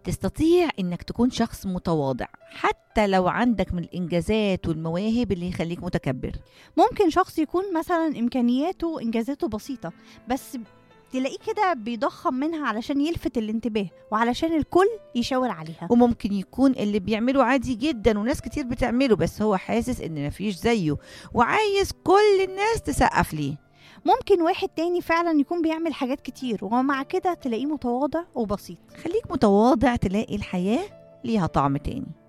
تستطيع انك تكون شخص متواضع حتى لو عندك من الانجازات والمواهب اللي يخليك متكبر ممكن شخص يكون مثلا امكانياته وانجازاته بسيطه بس تلاقيه كده بيضخم منها علشان يلفت الانتباه وعلشان الكل يشاور عليها وممكن يكون اللي بيعمله عادي جدا وناس كتير بتعمله بس هو حاسس ان مفيش زيه وعايز كل الناس تسقف ليه ممكن واحد تاني فعلا يكون بيعمل حاجات كتير ومع كده تلاقيه متواضع وبسيط خليك متواضع تلاقي الحياة ليها طعم تاني